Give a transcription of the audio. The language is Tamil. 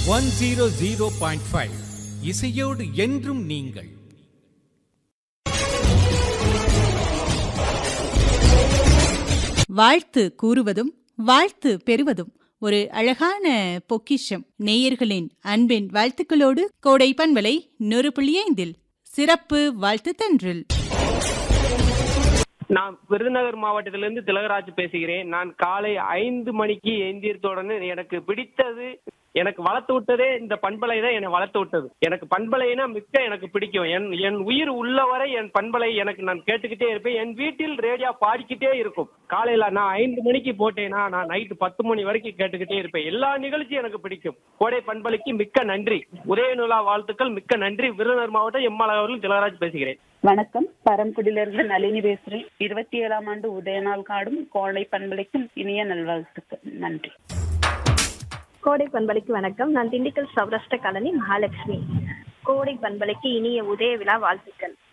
one zero zero point five இசையோடு என்றும் நீங்கள் வாழ்த்து கூறுவதும் வாழ்த்து பெறுவதும் ஒரு அழகான பொக்கிஷம் நேயர்களின் அன்பின் வாழ்த்துக்களோடு கோடை பண்பலை நூறு புள்ளி ஐந்தில் சிறப்பு வாழ்த்து தன்றில் நான் விருதுநகர் மாவட்டத்திலிருந்து திலகராஜ் பேசுகிறேன் நான் காலை ஐந்து மணிக்கு எந்திரித்தவுடனே எனக்கு பிடித்தது எனக்கு வளர்த்து விட்டதே இந்த பண்பலை தான் என்னை வளர்த்து விட்டது எனக்கு பண்பலைனா மிக்க எனக்கு பிடிக்கும் என் என் உயிர் உள்ளவரை என் பண்பலை எனக்கு நான் கேட்டுக்கிட்டே இருப்பேன் என் வீட்டில் ரேடியோ பாடிக்கிட்டே இருக்கும் காலையில நான் ஐந்து மணிக்கு போட்டேன்னா நான் நைட்டு பத்து மணி வரைக்கும் கேட்டுக்கிட்டே இருப்பேன் எல்லா நிகழ்ச்சியும் எனக்கு பிடிக்கும் கோடை பண்பலைக்கு மிக்க நன்றி உதயநூலா வாழ்த்துக்கள் மிக்க நன்றி விருதுநகர் மாவட்டம் எம்மாள் அவர்கள் திலகராஜ் பேசுகிறேன் வணக்கம் பரம்புடியிலிருந்து நளினி பேசுறேன் இருபத்தி ஏழாம் ஆண்டு உதயநாள் காடும் கோடை பண்பலைக்கும் இனிய நல்வாழ்த்துக்கள் நன்றி கோடை பண்பலைக்கு வணக்கம் நான் திண்டுக்கல் சௌராஷ்டிர காலனி மகாலட்சுமி கோடை பண்பலைக்கு இனிய உதய விழா வாழ்த்துக்கள்